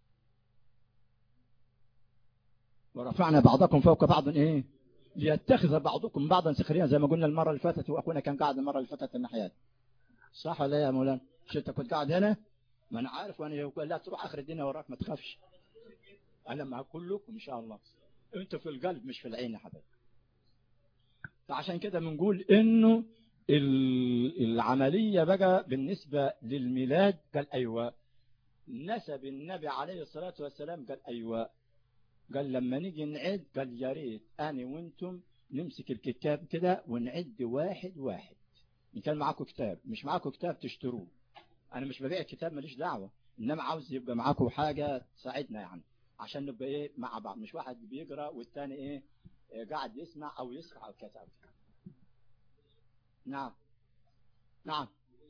ورفعنا بعضكم فوق بعض ايه ليتخذ بعضكم بعضا سخريا زي ما قلنا المره اللي فاتت واخونا كان قاعد المره اللي فاتت الناحيه صح ولا يا مولانا مش انت كنت قاعد هنا ما انا عارف وانا يقول لا تروح اخر الدنيا وراك ما تخافش انا مع كلكم ان شاء الله انتوا في القلب مش في العين يا حبايبي فعشان كده بنقول انه العملية بقى بالنسبة للميلاد قال ايوه نسب النبي عليه الصلاة والسلام قال ايوه قال لما نيجي نعد قال يا ريت انا وانتم نمسك الكتاب كده ونعد واحد واحد ان كان معاكم كتاب مش معاكم كتاب تشتروه انا مش ببيع الكتاب ماليش دعوة انما عاوز يبقى معاكم حاجة تساعدنا يعني عشان نبقى ايه مع بعض مش واحد بيقرا والتاني ايه قاعد يسمع او يسمع او كذا او كذا نعم نعم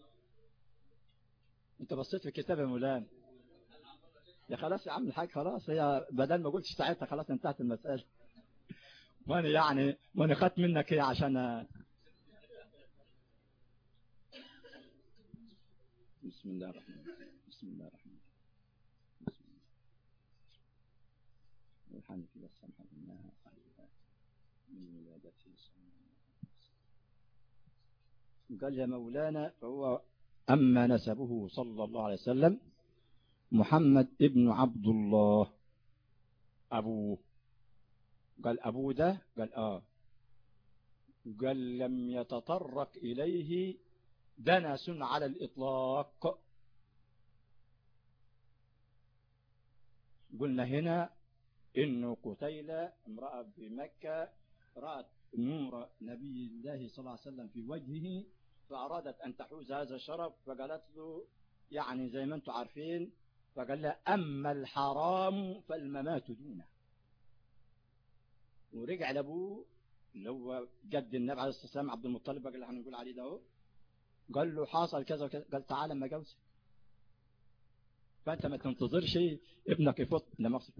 انت بصيت في الكتاب يا مولانا يا خلاص يا عم الحاج خلاص هي بدل ما قلتش ساعتها خلاص انتهت المسألة وانا يعني وانا خدت منك ايه عشان بسم الله الرحمن الرحيم بسم الله الرحمن الرحيم الحمد لله السمح منها من ولادته قال يا مولانا فهو أما نسبه صلى الله عليه وسلم محمد ابن عبد الله أبوه قال أبوه ده قال آه قال لم يتطرق إليه دنس على الإطلاق قلنا هنا إنه قتيلة امرأة بمكة رأت نور نبي الله صلى الله عليه وسلم في وجهه فأرادت أن تحوز هذا الشرف فقالت له يعني زي ما أنتم عارفين فقال لها أما الحرام فالممات دونه ورجع لأبوه اللي هو جد النبي عليه الصلاة والسلام عبد المطلب اللي هنقول عليه ده اهو قال له حصل كذا وكذا قال تعالى اما جوزك فانت ما تنتظرش ابنك يفوت لما اقصد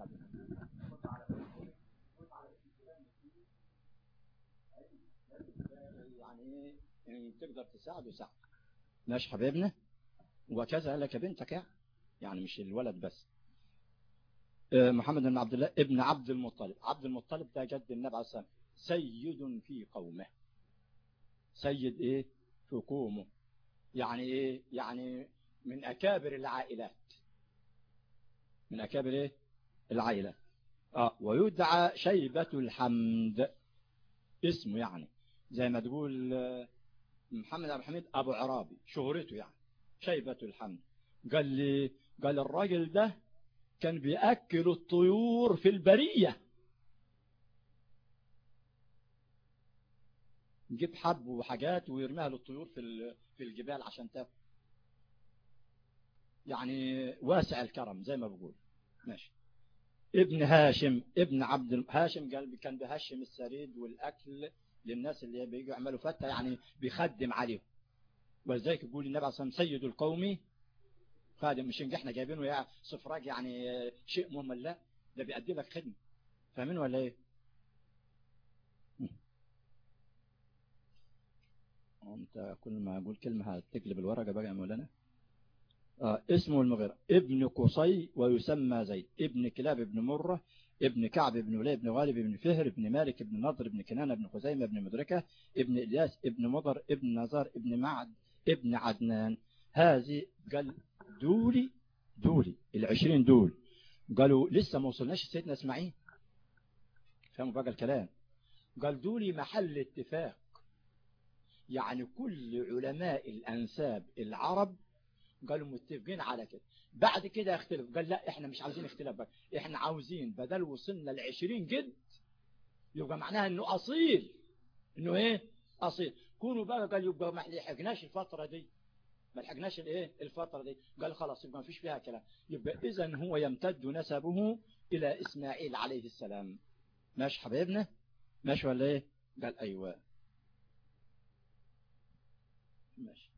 يعني ان تقدر تساعده ساعد ماشي حبيبنا وكذا لك بنتك يعني يعني مش الولد بس محمد بن عبد الله ابن عبد المطلب عبد المطلب ده جد النبي عليه الصلاه والسلام سيد في قومه سيد ايه في قومه يعني ايه يعني من اكابر العائلات من اكابر ايه العائلات اه ويدعى شيبة الحمد اسمه يعني زي ما تقول محمد عبد الحميد ابو عرابي شهرته يعني شيبة الحمد قال لي قال الراجل ده كان بيأكل الطيور في البرية يجيب حب وحاجات ويرميها للطيور في في الجبال عشان تاكل يعني واسع الكرم زي ما بقول ماشي ابن هاشم ابن عبد هاشم قال كان بيهشم السريد والاكل للناس اللي بيجوا يعملوا فتة يعني بيخدم عليهم ولذلك يقول النبي عليه الصلاه والسلام سيد القوم خادم مش احنا جايبينه يا سفراج يعني شيء مهم لا ده بيأدي لك خدمه فاهمين ولا ايه انت كل ما اقول كلمه هتقلب الورقه بقى يا مولانا آه اسمه المغيرة ابن قصي ويسمى زيد ابن كلاب ابن مرة ابن كعب ابن ولي ابن غالب ابن فهر ابن مالك ابن نضر ابن كنانة ابن خزيمة ابن مدركة ابن إلياس ابن مضر ابن نزار ابن معد ابن عدنان هذه قال دولي دولي العشرين دول قالوا لسه ما وصلناش سيدنا اسماعيل فهموا بقى الكلام قال دولي محل اتفاق يعني كل علماء الأنساب العرب قالوا متفقين على كده بعد كده يختلف قال لا احنا مش عاوزين اختلاف بقى احنا عاوزين بدل وصلنا لعشرين جد يبقى معناها انه اصيل انه ايه اصيل كونوا بقى قال يبقى ما لحقناش الفترة دي ما لحقناش الايه الفترة دي قال خلاص يبقى ما فيش فيها كلام يبقى اذا هو يمتد نسبه الى اسماعيل عليه السلام ماشي حبيبنا ماشي ولا ايه قال ايوه ماشي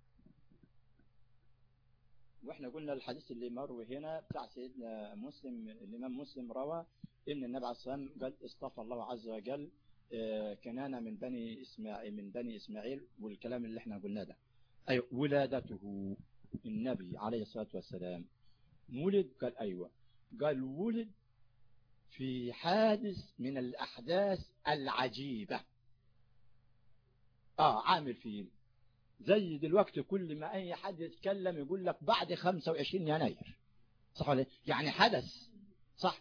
واحنا قلنا الحديث اللي مروي هنا بتاع سيدنا مسلم الامام مسلم روى ان النبي عليه الصلاه والسلام قال اصطفى الله عز وجل كنانة من بني اسماعيل من بني اسماعيل والكلام اللي احنا قلناه ده ايوه ولادته النبي عليه الصلاه والسلام ولد قال ايوه قال ولد في حادث من الاحداث العجيبه اه عامل فيل زي دلوقتي كل ما اي حد يتكلم يقول لك بعد 25 يناير صح ولا يعني حدث صح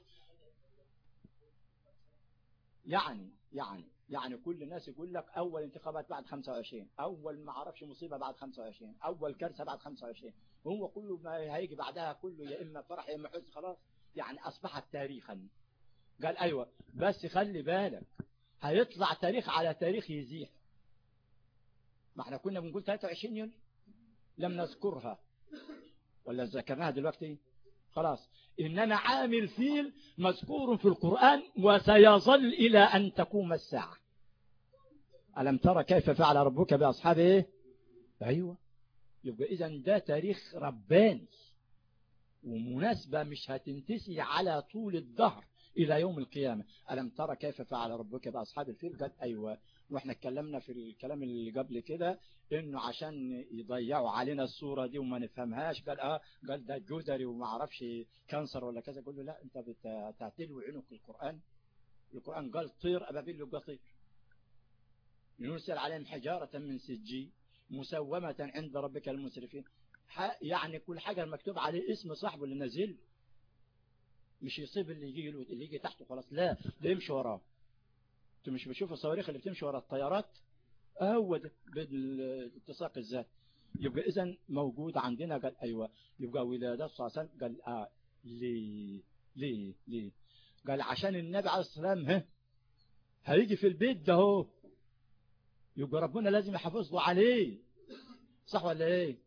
يعني يعني يعني كل الناس يقول لك اول انتخابات بعد 25 اول ما اعرفش مصيبه بعد 25 اول كارثه بعد 25 وهو كله ما هيجي بعدها كله يا اما فرح يا اما حزن خلاص يعني اصبحت تاريخا قال ايوه بس خلي بالك هيطلع تاريخ على تاريخ يزيح ما احنا كنا بنقول 23 يونيو لم نذكرها ولا ذكرناها دلوقتي خلاص إنما عامل فيل مذكور في القرآن وسيظل إلى أن تقوم الساعة ألم ترى كيف فعل ربك بأصحابه إيه؟ أيوة يبقى إذا ده تاريخ رباني ومناسبة مش هتنتسي على طول الدهر إلى يوم القيامة ألم ترى كيف فعل ربك بأصحاب الفيل قال أيوة واحنا اتكلمنا في الكلام اللي قبل كده انه عشان يضيعوا علينا الصورة دي وما نفهمهاش قال اه قال ده جدري وما اعرفش كانسر ولا كذا قال له لا انت بتعتلوا عنق القرآن القرآن قال طير ابابيل يبقى طير ينزل عليهم حجارة من سجي مسومة عند ربك المسرفين يعني كل حاجة مكتوب عليه اسم صاحبه اللي نزل مش يصيب اللي يجي اللي يجي تحته خلاص لا ده يمشي وراه انتوا مش بتشوفوا الصواريخ اللي بتمشي ورا الطيارات هو ده بالاتساق الذات يبقى اذا موجود عندنا قال ايوه يبقى ولادات صلى الله عليه وسلم قال اه ليه ليه ليه قال عشان النبي عليه الصلاه والسلام ها هيجي في البيت ده هو يبقى ربنا لازم يحافظ له عليه صح ولا ايه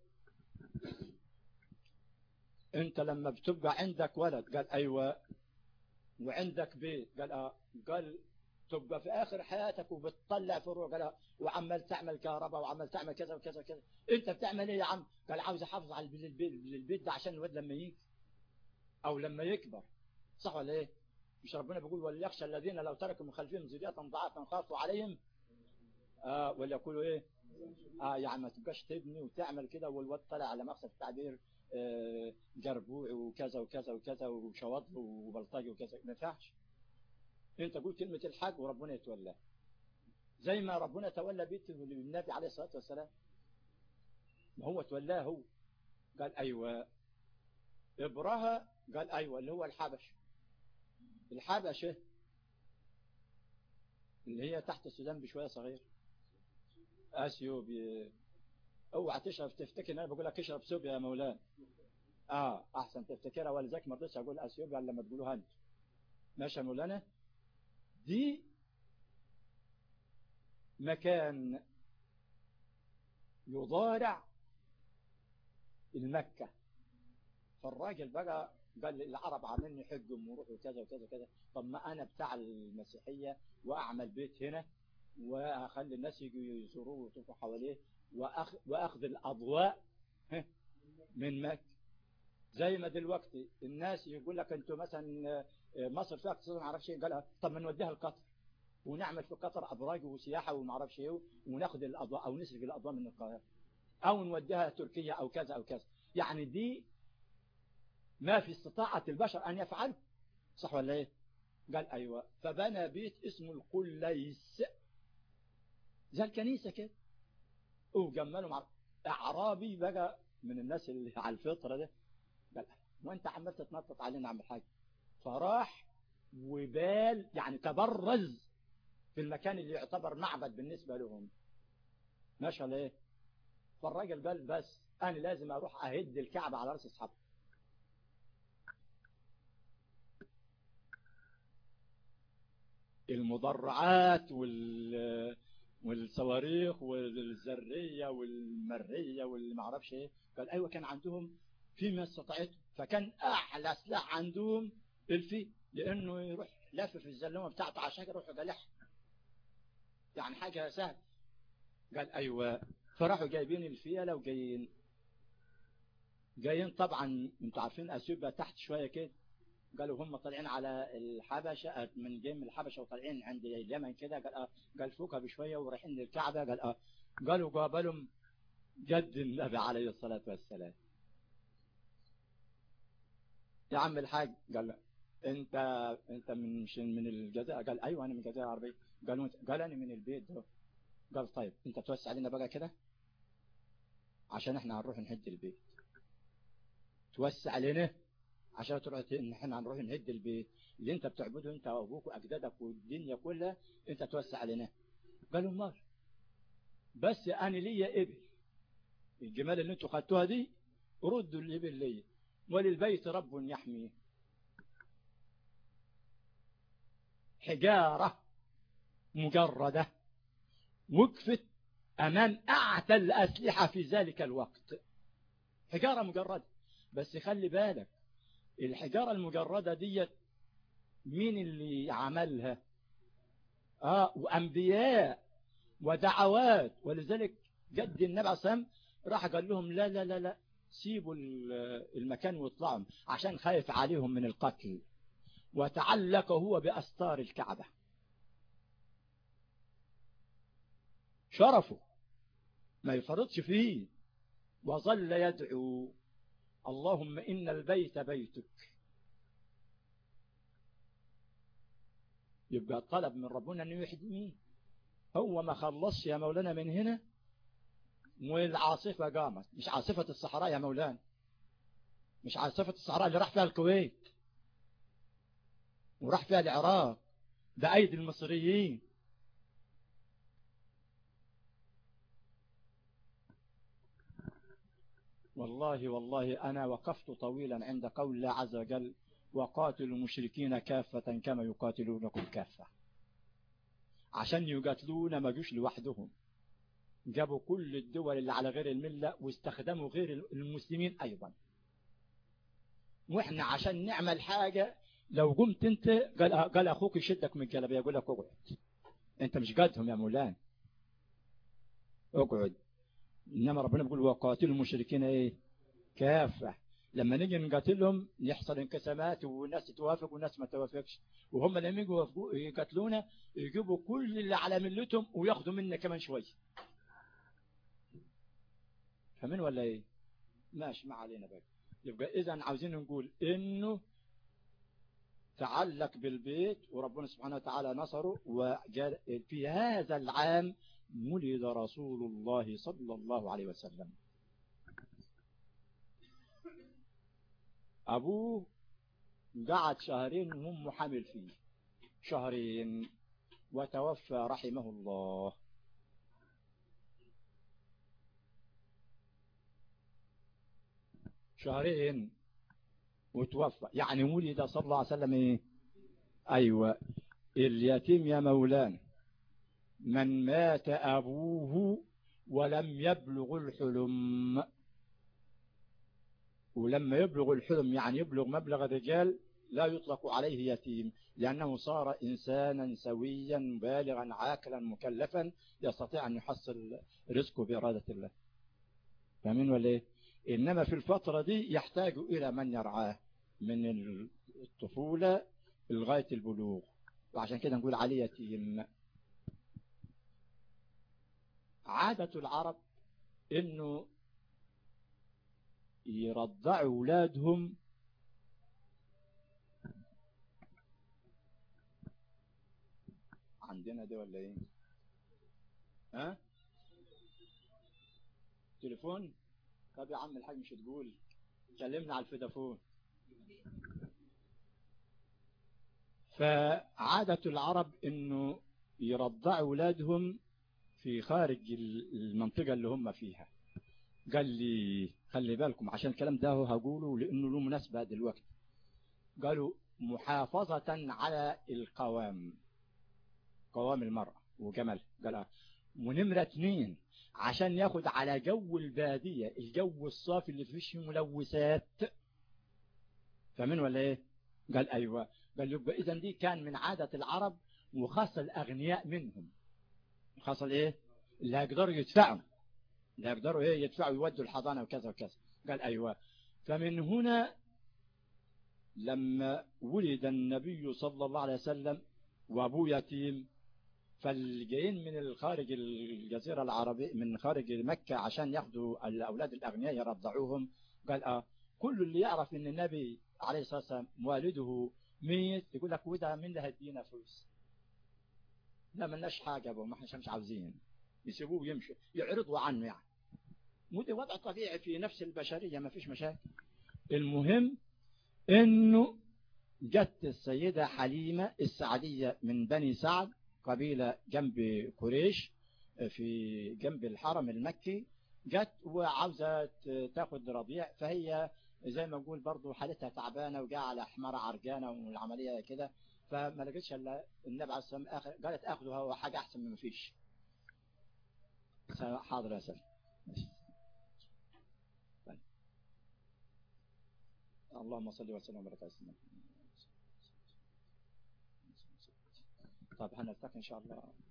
انت لما بتبقى عندك ولد قال ايوه وعندك بيت قال اه قال تبقى في آخر حياتك وبتطلع في الروح قال وعمال تعمل كهرباء وعمال تعمل كذا وكذا وكذا انت بتعمل ايه يا عم قال عاوز احافظ على البيت, البيت ده عشان الواد لما يجي او لما يكبر صح ولا ايه مش ربنا بيقول وليخشى الذين لو تركوا من خلفهم ذرية ضعافا خافوا عليهم آه وليقولوا ايه اه يعني ما تبقاش تبني وتعمل كده والواد طلع على مقصد التعبير آه جربوع وكذا وكذا وكذا وشواطب وبلطجي وكذا ما ينفعش انت قول كلمة الحق وربنا يتولى زي ما ربنا تولى بيت النبي عليه الصلاة والسلام ما هو تولاه هو قال أيوة إبرها قال أيوة اللي هو الحبش الحبشة اللي هي تحت السودان بشوية صغير اثيوبيا اوعى تشرب تفتكر ان انا بقول لك اشرب سوبيا يا مولانا اه احسن تفتكرها ولذلك ما رضيتش اقول اثيوبيا الا لما تقولوها انت ماشي يا مولانا دي مكان يضارع المكة فالراجل بقى قال العرب عاملين يحجوا ويروحوا كذا وكذا وكذا طب ما انا بتاع المسيحية واعمل بيت هنا واخلي الناس يجوا يزوروه ويطوفوا حواليه وأخ واخذ الاضواء من مكة زي ما دلوقتي الناس يقول لك انتوا مثلا مصر فيها اقتصاد ما اعرفش ايه قال طب ما نوديها لقطر ونعمل في قطر ابراج وسياحه وما اعرفش ايه وناخد الاضواء او نسرق الاضواء من القاهره او نوديها تركيا او كذا او كذا يعني دي ما في استطاعة البشر ان يفعلوا صح ولا ايه قال ايوه فبنى بيت اسمه القليس زي الكنيسة كده وجمله مع اعرابي بقى من الناس اللي على الفطرة ده قال وانت عمال تتنطط علينا عم الحاج فراح وبال يعني تبرز في المكان اللي يعتبر معبد بالنسبة لهم ماشي ولا ايه فالراجل قال بس انا لازم اروح اهد الكعبة على راس اصحابي المدرعات وال والصواريخ والذرية والمرية والمعرفش ايه قال ايوه كان عندهم فيما استطاعته فكان احلى سلاح عندهم الفي لانه يروح لف في الزلمه بتاعته عشان يروح جالح يعني حاجه سهل قال ايوه فراحوا جايبين الفيله وجايين جايين طبعا انتوا عارفين اثيوبيا تحت شويه كده قالوا هم طالعين على الحبشه من جيم الحبشه وطالعين عند اليمن كده قال اه قال فوقها بشويه ورايحين للكعبه قال اه قالوا قابلهم جد النبي عليه الصلاه والسلام يا عم الحاج قال انت انت من مش من الجزائر قال ايوه انا من الجزائر العربيه قالوا قال انا من البيت ده قال طيب انت توسع علينا بقى كده عشان احنا هنروح نهد البيت توسع علينا عشان تروح ان احنا هنروح نهد البيت اللي انت بتعبده انت وابوك واجدادك والدنيا كلها انت توسع علينا قالوا مار بس انا ليا ابل الجمال اللي انتوا خدتوها دي ردوا الابل ليا وللبيت رب يحميه حجارة مجردة وقفت أمام أعتى الأسلحة في ذلك الوقت حجارة مجردة بس خلي بالك الحجارة المجردة ديت مين اللي عملها آه وأنبياء ودعوات ولذلك جد النبي عليه الصلاة راح قال لهم لا لا لا لا سيبوا المكان واطلعوا عشان خايف عليهم من القتل وتعلق هو بأستار الكعبة شرفه ما يفرطش فيه وظل يدعو اللهم إن البيت بيتك يبقى الطلب من ربنا أنه يحدميه هو ما خلصش يا مولانا من هنا والعاصفة قامت مش عاصفة الصحراء يا مولانا مش عاصفة الصحراء اللي راح فيها الكويت وراح فيها العراق بأيدي المصريين والله والله أنا وقفت طويلا عند قول الله عز وجل وقاتلوا المشركين كافة كما يقاتلونكم كافة عشان يقاتلونا ما جوش لوحدهم جابوا كل الدول اللي على غير الملة واستخدموا غير المسلمين أيضا واحنا عشان نعمل حاجة لو قمت انت قال, قال اخوك يشدك من الجلبيه يقول لك اقعد انت مش قدهم يا مولانا اقعد انما ربنا بيقول وقاتلوا المشركين ايه كافه لما نيجي نقاتلهم يحصل انقسامات والناس توافق والناس ما توافقش وهم لما يجوا يقاتلونا يجيبوا كل اللي على ملتهم وياخدوا منا كمان شويه فمن ولا ايه ماشي ما علينا بقى يبقى اذا عاوزين نقول انه تعلق بالبيت وربنا سبحانه وتعالى نصره وفي هذا العام ولد رسول الله صلى الله عليه وسلم أبوه قعد شهرين وهم حامل فيه شهرين وتوفى رحمه الله شهرين وتوفى يعني ولد صلى الله عليه وسلم ايه ايوه اليتيم يا مولانا من مات ابوه ولم يبلغ الحلم ولما يبلغ الحلم يعني يبلغ مبلغ الرجال لا يطلق عليه يتيم لأنه صار إنسانا سويا بالغا عاقلا مكلفا يستطيع أن يحصل رزقه بإرادة الله فمن ولا إيه؟ إنما في الفترة دي يحتاج إلى من يرعاه من الطفولة لغاية البلوغ وعشان كده نقول عليه يتيم عادة العرب إنه يرضعوا أولادهم عندنا دي ولا ايه ها تليفون طب يا عم الحاج مش تقول كلمنا على الفودافون فعادة العرب انه يرضعوا اولادهم في خارج المنطقة اللي هم فيها قال لي خلي بالكم عشان الكلام ده هقوله لانه له مناسبة دلوقتي قالوا محافظة على القوام قوام المرأة وجمال قال ونمرة اثنين عشان ياخد على جو البادية الجو الصافي اللي فيش ملوثات فمن ولا ايه قال ايوه قال يبقى اذا دي كان من عادة العرب وخاصة الاغنياء منهم خاصة الايه اللي هيقدروا يدفعوا اللي هيقدروا ايه يدفعوا يودوا الحضانة وكذا وكذا قال ايوه فمن هنا لما ولد النبي صلى الله عليه وسلم وابوه يتيم فالجايين من الخارج الجزيرة العربية من خارج مكة عشان ياخدوا الأولاد الأغنياء يرضعوهم قال آه كل اللي يعرف ان النبي عليه الصلاة والسلام والده ميت يقول لك وده مين اللي هيدينا فلوس لا ملناش حاجة ابو ما احنا مش عاوزين يسيبوه يمشي يعرضوا عنه يعني وده وضع طبيعي في نفس البشرية ما فيش مشاكل المهم انه جت السيدة حليمة السعدية من بني سعد قبيلة جنب قريش في جنب الحرم المكي جت وعاوزة تاخد رضيع فهي زي ما نقول برضو حالتها تعبانة وجاء على حمارة عرجانة والعملية كده فما لقيتش الا النبي عليه الصلاة والسلام قالت اخده هو حاجة احسن من ما فيش حاضر يا سلام اللهم صل وسلم وبارك على سيدنا طب هنلتقي ان شاء الله